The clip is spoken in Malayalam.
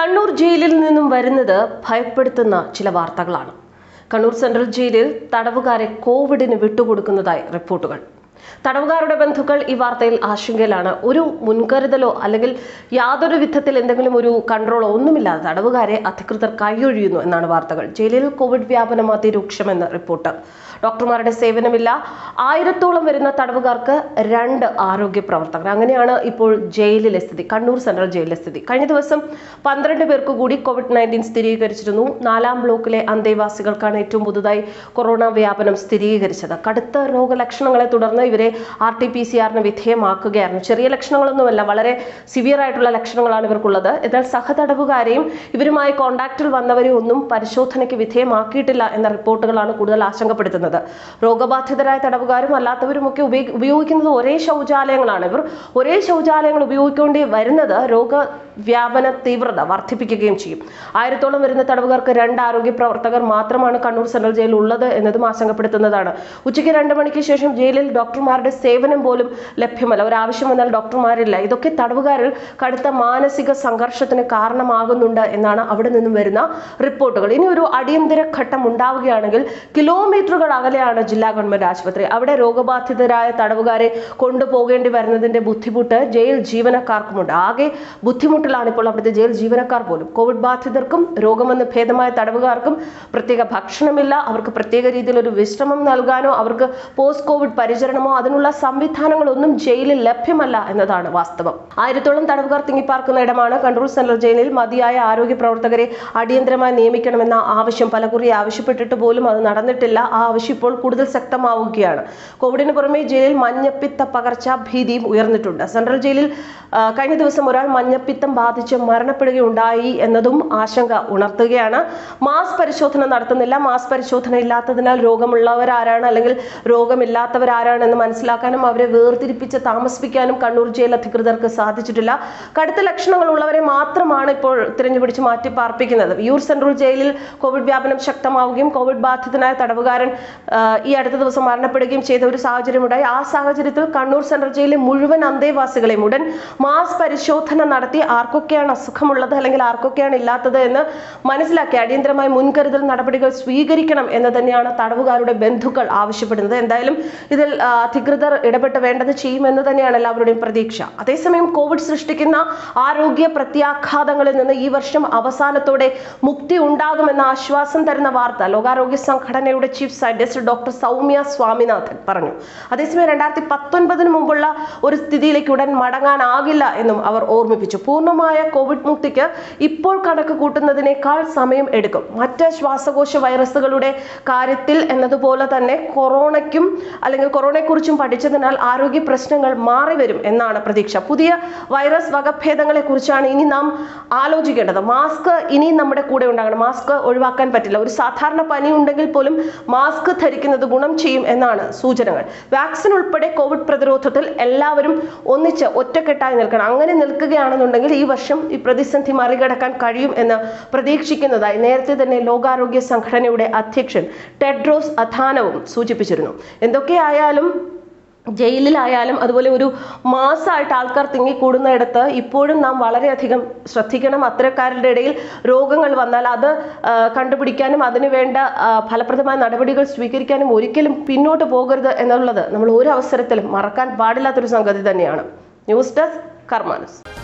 കണ്ണൂർ ജയിലിൽ നിന്നും വരുന്നത് ഭയപ്പെടുത്തുന്ന ചില വാർത്തകളാണ് കണ്ണൂർ സെൻട്രൽ ജയിലിൽ തടവുകാരെ കോവിഡിന് വിട്ടുകൊടുക്കുന്നതായി റിപ്പോർട്ടുകൾ തടവുകാരുടെ ബന്ധുക്കൾ ഈ വാർത്തയിൽ ആശങ്കയിലാണ് ഒരു മുൻകരുതലോ അല്ലെങ്കിൽ യാതൊരു വിധത്തിൽ എന്തെങ്കിലും ഒരു കൺട്രോളോ ഒന്നുമില്ലാതെ തടവുകാരെ അധികൃതർ കൈയൊഴിയുന്നു എന്നാണ് വാർത്തകൾ ജയിലിൽ കോവിഡ് വ്യാപനം അതിരൂക്ഷമെന്ന് റിപ്പോർട്ട് ഡോക്ടർമാരുടെ സേവനമില്ല ആയിരത്തോളം വരുന്ന തടവുകാർക്ക് രണ്ട് ആരോഗ്യ പ്രവർത്തകർ അങ്ങനെയാണ് ഇപ്പോൾ ജയിലിലെ സ്ഥിതി കണ്ണൂർ സെൻട്രൽ ജയിലിലെ സ്ഥിതി കഴിഞ്ഞ ദിവസം പന്ത്രണ്ട് പേർക്ക് കൂടി കോവിഡ് നയൻറ്റീൻ സ്ഥിരീകരിച്ചിരുന്നു നാലാം ബ്ലോക്കിലെ അന്തേവാസികൾക്കാണ് ഏറ്റവും പുതുതായി കൊറോണ വ്യാപനം സ്ഥിരീകരിച്ചത് കടുത്ത രോഗലക്ഷണങ്ങളെ തുടർന്ന് ഇവരെ ആർ ടി പി സി ആറിന് വിധേയമാക്കുകയായിരുന്നു ചെറിയ ലക്ഷണങ്ങളൊന്നുമല്ല വളരെ സിവിയർ ആയിട്ടുള്ള ലക്ഷണങ്ങളാണ് ഇവർക്കുള്ളത് എന്നാൽ സഹതടവുകാരെയും ഇവരുമായി കോണ്ടാക്റ്റിൽ വന്നവരെ ഒന്നും പരിശോധനയ്ക്ക് വിധേയമാക്കിയിട്ടില്ല എന്ന റിപ്പോർട്ടുകളാണ് കൂടുതൽ ആശങ്കപ്പെടുത്തുന്നത് രോഗബാധിതരായ തടവുകാരും അല്ലാത്തവരും ഒക്കെ ഉപയോഗി- ഉപയോഗിക്കുന്നത് ഒരേ ശൗചാലയങ്ങളാണ് ഇവർ ഒരേ ശൗചാലയങ്ങൾ ഉപയോഗിക്കേണ്ടി വരുന്നത് രോഗ വ്യാപന തീവ്രത വർദ്ധിപ്പിക്കുകയും ചെയ്യും ആയിരത്തോളം വരുന്ന തടവുകാർക്ക് രണ്ട് ആരോഗ്യ പ്രവർത്തകർ മാത്രമാണ് കണ്ണൂർ സെൻട്രൽ ജയിലിൽ ഉള്ളത് എന്നതും ആശങ്കപ്പെടുത്തുന്നതാണ് ഉച്ചയ്ക്ക് രണ്ട് മണിക്ക് ശേഷം ജയിലിൽ ഡോക്ടർമാരുടെ സേവനം പോലും ലഭ്യമല്ല ഒരു ആവശ്യം വന്നാൽ ഡോക്ടർമാരില്ല ഇതൊക്കെ തടവുകാരിൽ കടുത്ത മാനസിക സംഘർഷത്തിന് കാരണമാകുന്നുണ്ട് എന്നാണ് അവിടെ നിന്നും വരുന്ന റിപ്പോർട്ടുകൾ ഇനി ഒരു അടിയന്തര ഘട്ടം ഉണ്ടാവുകയാണെങ്കിൽ കിലോമീറ്ററുകൾ അകലെയാണ് ജില്ലാ ഗവൺമെന്റ് ആശുപത്രി അവിടെ രോഗബാധിതരായ തടവുകാരെ കൊണ്ടുപോകേണ്ടി വരുന്നതിന്റെ ബുദ്ധിമുട്ട് ജയിൽ ജീവനക്കാർക്കുമുണ്ട് ആകെ ബുദ്ധിമുട്ടിലാണ് ഇപ്പോൾ അവിടുത്തെ ജയിൽ ജീവനക്കാർ പോലും കോവിഡ് ബാധിതർക്കും രോഗമെന്ന് ഭേദമായ തടവുകാർക്കും പ്രത്യേക ഭക്ഷണമില്ല അവർക്ക് പ്രത്യേക രീതിയിൽ ഒരു വിശ്രമം നൽകാനോ അവർക്ക് പോസ്റ്റ് കോവിഡ് പരിചരണമോ അതിനുള്ള സംവിധാനങ്ങളൊന്നും ജയിലിൽ ലഭ്യമല്ല എന്നതാണ് വാസ്തവം ആയിരത്തോളം തടവുകാർ തിങ്ങിപ്പാർക്കുന്ന ഇടമാണ് കണ്ണൂർ സെൻട്രൽ ജയിലിൽ മതിയായ ആരോഗ്യ പ്രവർത്തകരെ അടിയന്തരമായി നിയമിക്കണമെന്ന ആവശ്യം പലകുറി ആവശ്യപ്പെട്ടിട്ട് പോലും അത് നടന്നിട്ടില്ല ആ ആവശ്യം ഇപ്പോൾ കൂടുതൽ ശക്തമാവുകയാണ് കോവിഡിന് പുറമെ ജയിലിൽ മഞ്ഞപ്പിത്ത പകർച്ച ഭീതിയും ഉയർന്നിട്ടുണ്ട് സെൻട്രൽ ജയിലിൽ ആ, കഴിഞ്ഞ ദിവസം ഒരാൾ മഞ്ഞപ്പിത്തം ബാധിച്ച് മരണപ്പെടുകയുണ്ടായി എന്നതും ആശങ്ക ഉണർത്തുകയാണ് മാസ് പരിശോധന നടത്തുന്നില്ല മാസ് പരിശോധന ഇല്ലാത്തതിനാൽ രോഗമുള്ളവരാരാണ് അല്ലെങ്കിൽ രോഗമില്ലാത്തവരാരാണ് എന്ന് മനസ്സിലാക്കാനും അവരെ വേർതിരിപ്പിച്ച് താമസിപ്പിക്കാനും കണ്ണൂർ ജയിൽ അധികൃതർക്ക് സാധിച്ചിട്ടില്ല കടുത്ത ലക്ഷണങ്ങൾ ഉള്ളവരെ മാത്രമാണ് ഇപ്പോൾ തിരഞ്ഞുപിടിച്ച് മാറ്റി പാർപ്പിക്കുന്നത് വിയൂർ സെൻട്രൽ ജയിലിൽ കോവിഡ് വ്യാപനം ശക്തമാവുകയും കോവിഡ് ബാധിതനായ തടവുകാരൻ ആ, ഈ അടുത്ത ദിവസം മരണപ്പെടുകയും ചെയ്ത ഒരു സാഹചര്യമുണ്ടായി ആ സാഹചര്യത്തിൽ കണ്ണൂർ സെൻട്രൽ ജയിലിലെ മുഴുവൻ അന്തേവാസികളെയും ഉടൻ മാസ് പരിശോധന നടത്തി ആർക്കൊക്കെയാണ് അസുഖമുള്ളത് അല്ലെങ്കിൽ ആർക്കൊക്കെയാണ് ഇല്ലാത്തത് എന്ന് മനസ്സിലാക്കി അടിയന്തരമായി മുൻകരുതൽ നടപടികൾ സ്വീകരിക്കണം എന്ന് തന്നെയാണ് തടവുകാരുടെ ബന്ധുക്കൾ ആവശ്യപ്പെടുന്നത് എന്തായാലും ഇതിൽ ആ, അധികൃതർ ഇടപെട്ട് വേണ്ടത് ചെയ്യുമെന്ന് തന്നെയാണ് എല്ലാവരുടെയും പ്രതീക്ഷ അതേസമയം കോവിഡ് സൃഷ്ടിക്കുന്ന ആരോഗ്യ പ്രത്യാഘാതങ്ങളിൽ നിന്ന് ഈ വർഷം അവസാനത്തോടെ മുക്തി ഉണ്ടാകുമെന്ന ആശ്വാസം തരുന്ന വാർത്ത ലോകാരോഗ്യ സംഘടനയുടെ chief scientist doctor Soumya Swaminathan പറഞ്ഞു അതേസമയം രണ്ടായിരത്തി പത്തൊൻപതിന് മുമ്പുള്ള ഒരു സ്ഥിതിയിലേക്ക് ഉടൻ മടങ്ങാനാകില്ല എന്നും അവർ ഓർമ്മിപ്പിച്ചു പൂർണ്ണമായ കോവിഡ് മുക്തിക്ക് ഇപ്പോൾ കണക്ക് കൂട്ടുന്നതിനേക്കാൾ സമയം എടുക്കും മറ്റ് ശ്വാസകോശ വൈറസുകളുടെ കാര്യത്തിൽ എന്നതുപോലെ തന്നെ കൊറോണയ്ക്കും അല്ലെങ്കിൽ കൊറോണയെക്കുറിച്ചും പഠിച്ചതിനാൽ ആരോഗ്യ പ്രശ്നങ്ങൾ മാറി വരും എന്നാണ് പ്രതീക്ഷ പുതിയ വൈറസ് വകഭേദങ്ങളെ കുറിച്ചാണ് ഇനി നാം ആലോചിക്കേണ്ടത് മാസ്ക് ഇനിയും നമ്മുടെ കൂടെ ഉണ്ടാകണം മാസ്ക് ഒഴിവാക്കാൻ പറ്റില്ല ഒരു സാധാരണ പനി ഉണ്ടെങ്കിൽ പോലും മാസ്ക് ധരിക്കുന്നത് ഗുണം ചെയ്യും എന്നാണ് സൂചനകൾ വാക്സിൻ ഉൾപ്പെടെ കോവിഡ് പ്രതിരോധത്തിൽ എല്ലാവരും ഒന്നിച്ച് ഒറ്റക്കെട്ടായി നിൽക്കണം അങ്ങനെ നിൽക്കുകയാണെന്നുണ്ടെങ്കിൽ ഈ വർഷം ഈ പ്രതിസന്ധി മറികടക്കാൻ കഴിയും എന്ന് പ്രതീക്ഷിക്കുന്നതായി നേരത്തെ തന്നെ ലോകാരോഗ്യ സംഘടനയുടെ അധ്യക്ഷൻ ടെഡ്രോസ് അഥാനവും സൂചിപ്പിച്ചിരുന്നു എന്തൊക്കെയായാലും ജയിലിലായാലും അതുപോലെ ഒരു മാസമായിട്ട് ആൾക്കാർ തിങ്ങിക്കൂടുന്നിടത്ത് ഇപ്പോഴും നാം വളരെയധികം ശ്രദ്ധിക്കണം അത്തരക്കാരുടെ ഇടയിൽ രോഗങ്ങൾ വന്നാൽ അത് ആ, കണ്ടുപിടിക്കാനും അതിനു വേണ്ട ആ, ഫലപ്രദമായ നടപടികൾ സ്വീകരിക്കാനും ഒരിക്കലും പിന്നോട്ട് പോകരുത് എന്നുള്ളത് നമ്മൾ ഒരു അവസരത്തിലും മറക്കാൻ പാടില്ലാത്തൊരു സംഗതി തന്നെയാണ് ന്യൂസ് ഡെസ്ക് കർമാനസ്